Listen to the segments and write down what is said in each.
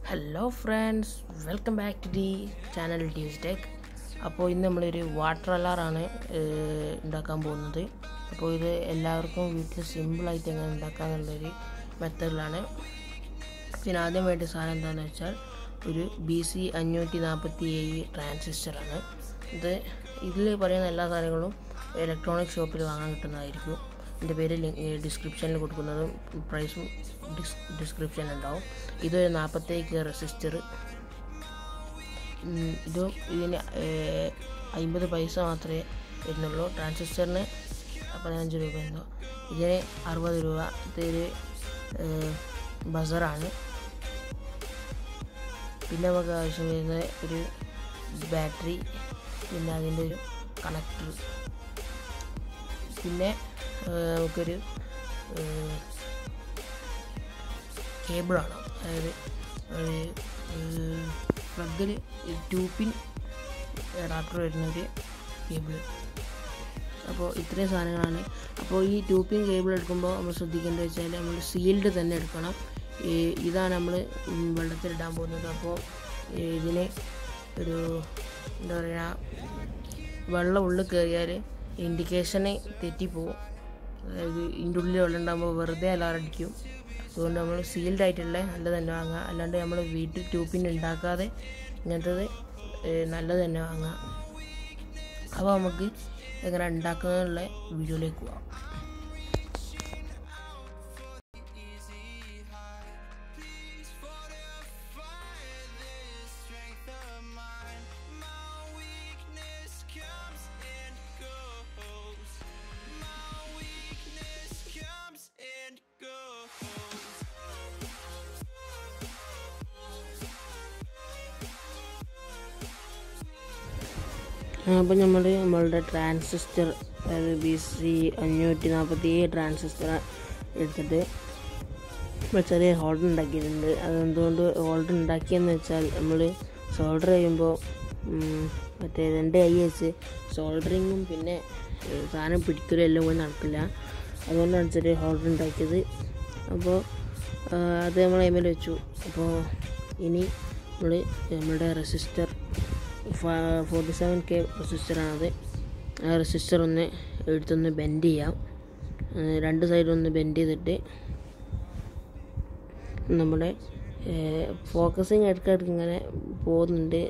Hello friends welcome back to the channel deuce tech അപ്പോൾ ഇന്ന് നമ്മളൊരു വാട്ടർ അലാറാണ് ഉണ്ടാക്കാൻ പോകുന്നത് അപ്പോൾ ഇത് എല്ലാവർക്കും വീട്ടിൽ സിമ്പിളായിട്ട് എങ്ങനെ ഉണ്ടാക്കാമെന്നുള്ളൊരു മെത്തേഡിലാണ് പിന്നെ ആദ്യം വേണ്ട സാധനം എന്താണെന്ന് വെച്ചാൽ ഒരു ബി സി അഞ്ഞൂറ്റി നാൽപ്പത്തി ഏഴ് ട്രാൻസിസ്റ്ററാണ് ഇത് ഇതിൽ പറയുന്ന എല്ലാ സാധനങ്ങളും ഇലക്ട്രോണിക് ഷോപ്പിൽ വാങ്ങാൻ കിട്ടുന്നതായിരിക്കും എൻ്റെ പേര് ഡിസ്ക്രിപ്ഷനിൽ കൊടുക്കുന്നതും പ്രൈസും ഡിസ് ഡിസ്ക്രിപ്ഷനിൽ ഉണ്ടാവും ഇതൊരു നാൽപ്പത്തേക്ക് റെസിസ്റ്റർ ഇത് ഇതിന് അമ്പത് പൈസ മാത്രമേ വരുന്നുള്ളൂ ട്രാൻസിസ്റ്ററിന് പതിനഞ്ച് രൂപ എന്തോ ഇതിന് അറുപത് രൂപ ഇതൊരു ബസറാണ് പിന്നെ നമുക്ക് ആവശ്യം വരുന്നത് ഒരു ബാറ്ററി പിന്നെ അതിൻ്റെ ഒരു കണക്ടർ പിന്നെ നമുക്കൊരു കേബിളാണ് അതായത് ഒരു പ്ലഗിൽ ടു പിൻ അഡാപ്റ്റർ വരുന്നൊരു കേബിൾ അപ്പോൾ ഇത്രയും സാധനങ്ങളാണ് അപ്പോൾ ഈ ടു പിൻ കേബിൾ എടുക്കുമ്പോൾ നമ്മൾ ശ്രദ്ധിക്കേണ്ടത് വെച്ചാൽ നമ്മൾ സീൽഡ് തന്നെ എടുക്കണം ഇതാണ് നമ്മൾ വെള്ളത്തിലിടാൻ പോകുന്നത് അപ്പോൾ ഇതിന് ഒരു എന്താ പറയുക വെള്ളം ഉള്ളിൽ കയറിയാൽ ഇൻഡിക്കേഷന് തെറ്റിപ്പോവും അതായത് ഇതിൻ്റെ ഉള്ളിൽ വെള്ളം ഉണ്ടാകുമ്പോൾ വെറുതെ അലാറം അടിക്കും അതുകൊണ്ട് നമ്മൾ സീൽഡ് ആയിട്ടുള്ള നല്ലത് തന്നെ വാങ്ങുക അല്ലാണ്ട് നമ്മൾ വീട്ടിൽ ട്യൂപ്പിൻ ഉണ്ടാക്കാതെ ഇങ്ങനത്തത് നല്ലത് തന്നെ വാങ്ങുക അപ്പോൾ നമുക്ക് എങ്ങനെ ഉണ്ടാക്കാനുള്ള വീഡിയോയിലേക്ക് പോവാം അപ്പോൾ നമ്മൾ നമ്മളുടെ ട്രാൻസിസ്റ്റർ അതായത് ബി സി അഞ്ഞൂറ്റി നാൽപ്പത്തി ഏഴ് ട്രാൻസിസ്റ്റർ എടുത്തിട്ട് നമ്മൾ ചെറിയ ഹോൾഡർ ഉണ്ടാക്കിയിട്ടുണ്ട് അതെന്തുകൊണ്ട് ഹോൾഡർ ഉണ്ടാക്കിയെന്ന് വെച്ചാൽ നമ്മൾ സോൾഡർ ചെയ്യുമ്പോൾ മറ്റേ രണ്ട് കൈ വെച്ച് സോൾഡറിങ്ങും പിന്നെ സാധനം പിടിക്കലും എല്ലാം കൂടി നടക്കില്ല അതുകൊണ്ടാണ് ചെറിയ ഹോൾഡർ ഉണ്ടാക്കിയത് അപ്പോൾ അത് നമ്മൾ എമ്മൽ വെച്ചു അപ്പോൾ ഇനി നമ്മൾ നമ്മളുടെ റെസിസ്റ്റർ ഫോർട്ടി സെവൻ കെ റെസിസ്റ്ററാണത് ആ റെസിസ്റ്റർ ഒന്ന് എടുത്തൊന്ന് ബെൻഡ് ചെയ്യാം രണ്ട് സൈഡും ഒന്ന് ബെൻഡ് ചെയ്തിട്ട് നമ്മുടെ ഫോക്കസിങ് ഇടയ്ക്കിടയ്ക്ക് ഇങ്ങനെ പോകുന്നുണ്ട്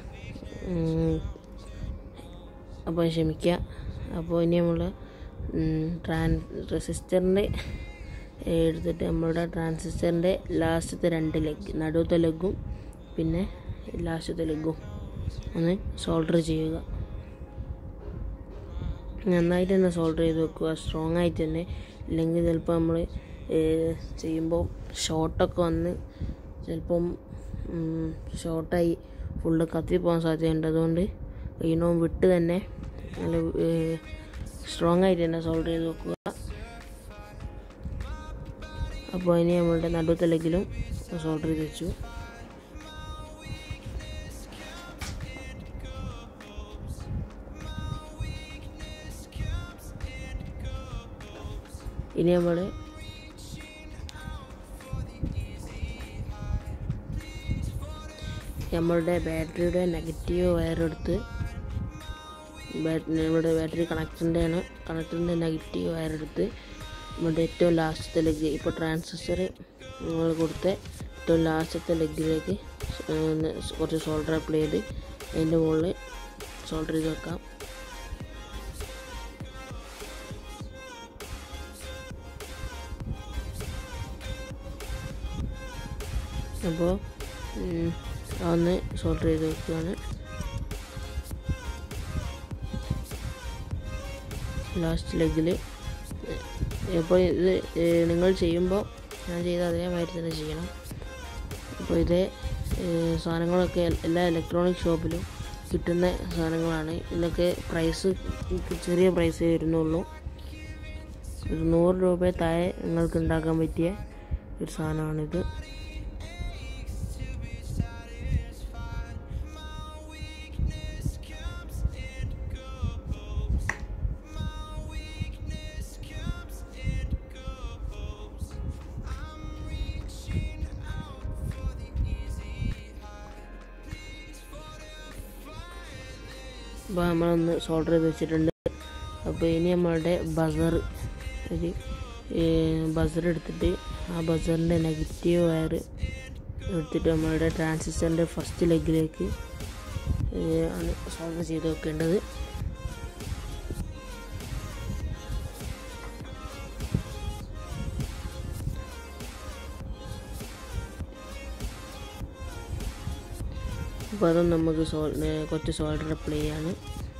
അപ്പോൾ ക്ഷമിക്കുക അപ്പോൾ ഇനി നമ്മൾ ട്രാൻ റെസിസ്റ്ററിൻ്റെ എടുത്തിട്ട് നമ്മളുടെ ട്രാൻസിസ്റ്ററിൻ്റെ ലാസ്റ്റത്തെ രണ്ട് ലെഗ് നടുവത്തെ ലെഗും പിന്നെ ലാസ്റ്റത്തെ ലെഗും ഒന്ന് സോൾഡർ ചെയ്യുക നന്നായിട്ട് തന്നെ സോൾഡർ ചെയ്ത് വെക്കുക സ്ട്രോങ് ആയിട്ട് തന്നെ ഇല്ലെങ്കിൽ ചിലപ്പോൾ നമ്മൾ ചെയ്യുമ്പോൾ ഷോർട്ടൊക്കെ വന്ന് ചിലപ്പം ഷോർട്ടായി ഫുള്ള് കത്തി പോകാൻ സാധ്യതയുണ്ട് അതുകൊണ്ട് കയ്യിനോം വിട്ട് തന്നെ നല്ല സ്ട്രോങ് ആയിട്ട് തന്നെ സോൾഡർ ചെയ്ത് വെക്കുക അപ്പോൾ ഇനി നമ്മളുടെ നടുവത്തെ ലെഗിലും സോൾഡർ ചെയ്ത് വെച്ചു ഇനി നമ്മൾ നമ്മളുടെ ബാറ്ററിയുടെ നെഗറ്റീവ് വയർ എടുത്ത് നമ്മുടെ ബാറ്ററി കണക്ടറിൻ്റെയാണ് കണക്ടറിൻ്റെ നെഗറ്റീവ് വയർ എടുത്ത് നമ്മുടെ ഏറ്റവും ലാസ്റ്റത്തെ ലെഗ് ഇപ്പോൾ ട്രാൻസിസ്റ്റർ നമ്മൾ കൊടുത്ത ഏറ്റവും ലാസ്റ്റത്തെ ലെഗിലേക്ക് കുറച്ച് സോൾഡർ അപ്ലൈ ചെയ്ത് അതിൻ്റെ മുകളിൽ സോൾഡർ ചെയ്ത് വെക്കാം അപ്പോൾ ഒന്ന് സോൾഡർ ചെയ്ത് വെക്കുകയാണ് ലാസ്റ്റ് ലെഗിൽ അപ്പോൾ ഇത് നിങ്ങൾ ചെയ്യുമ്പോൾ ഞാൻ ചെയ്ത അതേമാതിരി തന്നെ ചെയ്യണം അപ്പോൾ ഇത് സാധനങ്ങളൊക്കെ എല്ലാ ഇലക്ട്രോണിക് ഷോപ്പിലും കിട്ടുന്ന സാധനങ്ങളാണ് ഇതിനൊക്കെ പ്രൈസ് ചെറിയ പ്രൈസേ വരുന്നുള്ളൂ ഒരു നൂറ് രൂപ താഴെ നിങ്ങൾക്ക് ഉണ്ടാക്കാൻ പറ്റിയ ഒരു സാധനമാണിത് അപ്പോൾ നമ്മളൊന്ന് സോൾഡർ ചെയ്ത് വെച്ചിട്ടുണ്ട് അപ്പോൾ ഇനി നമ്മളുടെ ബസർ ഒരു ബസർ എടുത്തിട്ട് ആ ബസറിൻ്റെ നെഗറ്റീവ് വയർ എടുത്തിട്ട് നമ്മളുടെ ട്രാൻസിസ്റ്ററിൻ്റെ ഫസ്റ്റ് ലെഗിലേക്ക് ആണ് സോൾഡർ ചെയ്ത് വെക്കേണ്ടത് അപ്പോൾ അതും നമുക്ക് സോൾ കുറച്ച് സോൾഡർ അപ്ലൈ ചെയ്യാണ്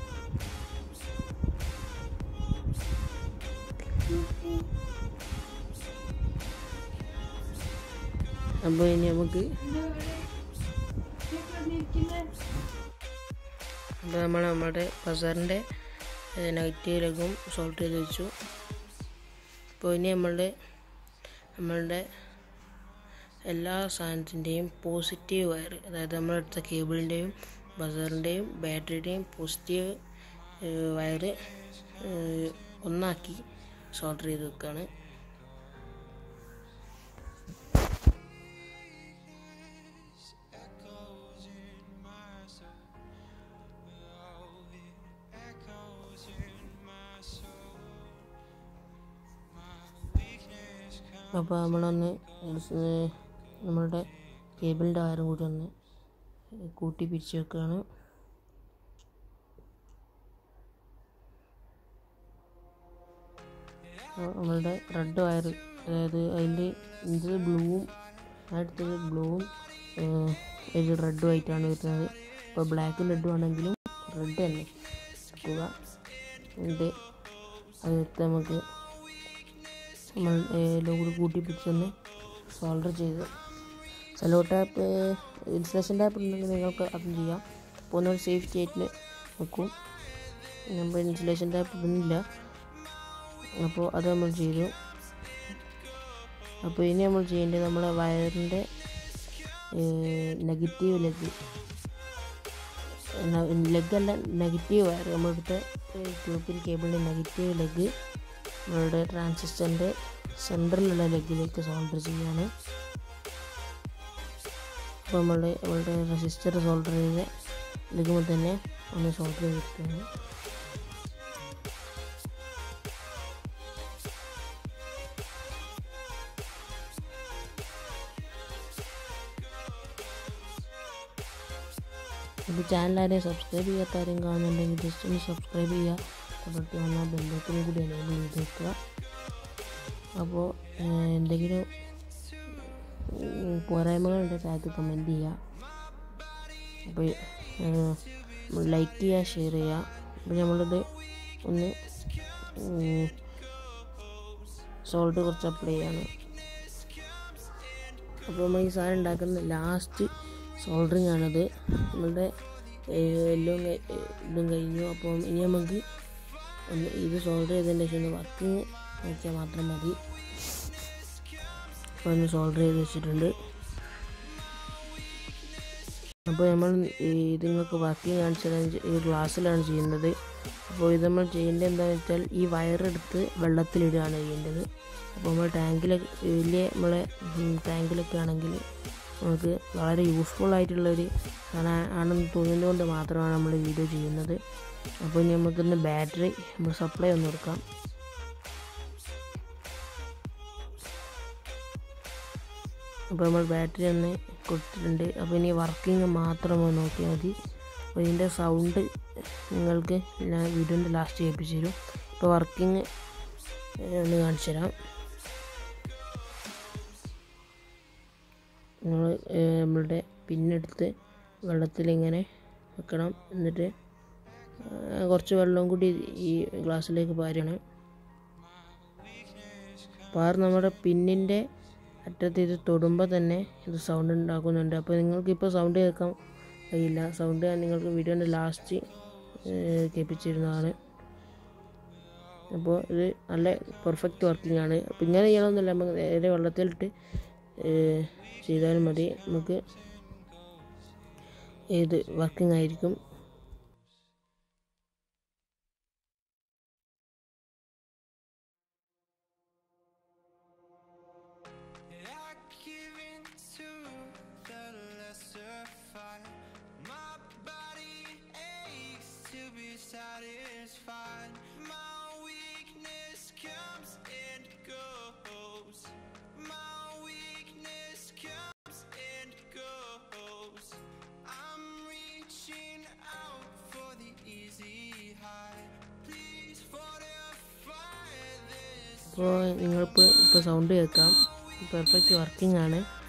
അപ്പോൾ ഇനി നമുക്ക് അപ്പോൾ നമ്മൾ നമ്മുടെ ബസാറിൻ്റെ നെഗറ്റീവ് ലെഗും സോൾട്ട് ചെയ്ത് വെച്ചു അപ്പോൾ ഇനി നമ്മളുടെ നമ്മളുടെ എല്ലാ സാധനത്തിൻ്റെയും പോസിറ്റീവ് വയർ അതായത് നമ്മളെടുത്ത കേബിളിൻ്റെയും ബസറിൻ്റെയും ബാറ്ററിയുടെയും പോസിറ്റീവ് വയർ ഒന്നാക്കി സോൾഡർ ചെയ്ത് വെക്കുകയാണ് അപ്പോൾ നമ്മളൊന്ന് നമ്മളുടെ കേബിളിൻ്റെ വയറും കൂടി ഒന്ന് കൂട്ടി പിരിച്ച് വെക്കുകയാണ് നമ്മളുടെ റെഡ് വയർ അതായത് അതിൻ്റെ ഇത് ബ്ലൂവും അടുത്തത് ബ്ലൂവും ഒരു റെഡും ആയിട്ടാണ് വരുന്നത് ഇപ്പോൾ ബ്ലാക്കും റെഡും ആണെങ്കിലും റെഡ് തന്നെ എടുക്കുക എന്നിട്ട് അതിനകത്ത് നമുക്ക് നമ്മൾ എല്ലാം കൂടി കൂട്ടി പിടിച്ചൊന്ന് സോൾഡർ ചെയ്ത് സെലോ ടാപ്പ് ഇൻസുലേഷൻ ടാപ്പ് ഉണ്ടെങ്കിൽ നിങ്ങൾക്ക് അതും ചെയ്യാം അപ്പോൾ ഒന്നൊരു സേഫ്റ്റി ആയിട്ട് വെക്കും നമ്മൾ ഇൻസുലേഷൻ ടാപ്പ് ഇടുന്നില്ല അപ്പോൾ അത് നമ്മൾ ചെയ്തു അപ്പോൾ ഇനി നമ്മൾ ചെയ്യേണ്ടത് നമ്മളെ വയറിൻ്റെ നെഗറ്റീവ് ലെഗ് ലെഗല്ല നെഗറ്റീവ് വയർ നമ്മളെടുത്ത ട്യൂബിൻ കേബിളിൻ്റെ നെഗറ്റീവ് ലെഗ് നമ്മളുടെ ട്രാൻസിസ്റ്ററിൻ്റെ സെൻറ്ററിലുള്ള ലെഗിലേക്ക് സോൾഡർ ചെയ്യാണ് അപ്പോൾ നമ്മളുടെ നമ്മളുടെ റെസിസ്റ്റർ സോൾഡർ ചെയ്ത് ലെഗുമ്പോൾ തന്നെ ഒന്ന് സോൾഡർ ചെയ്തിട്ടാണ് ഇപ്പോൾ ചാനൽ ആരെയും സബ്സ്ക്രൈബ് ചെയ്യാത്ത ആരെയും കാണുന്നുണ്ടെങ്കിൽ ജസ്റ്റ് ഒന്ന് സബ്സ്ക്രൈബ് ചെയ്യുക തൊട്ടടുത്ത് വന്നാൽ ബന്ധത്തിനും കൂടി എനേബിൾ ചെയ്ത് വെക്കുക അപ്പോൾ എന്തെങ്കിലും പോരായ്മകളുടെ താഴത്ത് കമൻറ്റ് ചെയ്യുക അപ്പോൾ ലൈക്ക് ചെയ്യുക ഷെയർ ചെയ്യുക അപ്പോൾ നമ്മളിത് ഒന്ന് സോൾട്ട് കുറച്ച് അപ്ലൈ ചെയ്യാണ് അപ്പോൾ നമ്മൾ ഈ സാധനം ഉണ്ടാക്കുന്ന ലാസ്റ്റ് സോൾഡറിങ് ആണത് നമ്മളുടെ എല്ലാം ഇതും കഴിഞ്ഞു അപ്പം ഇനി നമുക്ക് ഒന്ന് ഇത് സോൾഡർ ചെയ്തതിന് ശേഷം ഒന്ന് വർക്കിങ് നോക്കിയാൽ മാത്രം മതി അപ്പോൾ ഒന്ന് സോൾഡർ ചെയ്ത് വെച്ചിട്ടുണ്ട് അപ്പോൾ നമ്മൾ ഇത് നിങ്ങൾക്ക് വർക്കിംഗ് കാണിച്ചത് ഈ ഗ്ലാസ്സിലാണ് ചെയ്യുന്നത് അപ്പോൾ ഇത് നമ്മൾ ചെയ്യേണ്ടത് എന്താണെന്ന് വെച്ചാൽ ഈ വയറെടുത്ത് വെള്ളത്തിലിടുകയാണ് ചെയ്യേണ്ടത് അപ്പോൾ നമ്മൾ ടാങ്കിൽ വലിയ നമ്മളെ ടാങ്കിലൊക്കെ ആണെങ്കിൽ നമുക്ക് വളരെ യൂസ്ഫുൾ ആയിട്ടുള്ളൊരു സാധനം ആണെന്ന് തോന്നുന്നത് കൊണ്ട് മാത്രമാണ് നമ്മൾ വീഡിയോ ചെയ്യുന്നത് അപ്പോൾ ഇനി നമുക്കിന്ന് ബാറ്ററി നമ്മൾ സപ്ലൈ ഒന്ന് കൊടുക്കാം അപ്പോൾ നമ്മൾ ബാറ്ററി ഒന്ന് കൊടുത്തിട്ടുണ്ട് അപ്പോൾ ഇനി വർക്കിംഗ് മാത്രം ഒന്ന് നോക്കിയാൽ മതി അപ്പോൾ ഇതിൻ്റെ സൗണ്ട് നിങ്ങൾക്ക് ഞാൻ വീഡിയോൻ്റെ ലാസ്റ്റ് കേൾപ്പിച്ചു തരും ഇപ്പോൾ വർക്കിംഗ് ഒന്ന് കാണിച്ചു തരാം നമ്മൾ നമ്മളുടെ പിന്നെടുത്ത് വെള്ളത്തിലിങ്ങനെ വെക്കണം എന്നിട്ട് കുറച്ച് വെള്ളം കൂടി ഈ ഗ്ലാസ്സിലേക്ക് പാരണം പാർ നമ്മുടെ പിന്നിൻ്റെ അറ്റത്ത് ഇത് തൊടുമ്പോൾ തന്നെ ഇത് സൗണ്ട് ഉണ്ടാക്കുന്നുണ്ട് അപ്പോൾ നിങ്ങൾക്കിപ്പോൾ സൗണ്ട് കേൾക്കാൻ കഴിയില്ല സൗണ്ട് ഞാൻ നിങ്ങൾക്ക് വീഡിയോൻ്റെ ലാസ്റ്റ് കേൾപ്പിച്ചിരുന്നതാണ് അപ്പോൾ ഇത് നല്ല പെർഫെക്റ്റ് വർക്കിംഗ് ആണ് അപ്പോൾ ഇങ്ങനെ ചെയ്യണമെന്നില്ല നമുക്ക് നേരെ വെള്ളത്തിലിട്ട് ചെയ്താലും മതി നമുക്ക് ഇത് വർക്കിംഗ് ആയിരിക്കും to be satisfied. My weakness comes and goes. My weakness comes and goes. I'm reaching out for the easy high. Please fortify this. അപ്പോൾ നിങ്ങളിപ്പോൾ ഇപ്പോൾ സൗണ്ട് കേൾക്കാം പെർഫെക്റ്റ് വർക്കിംഗ് ആണ്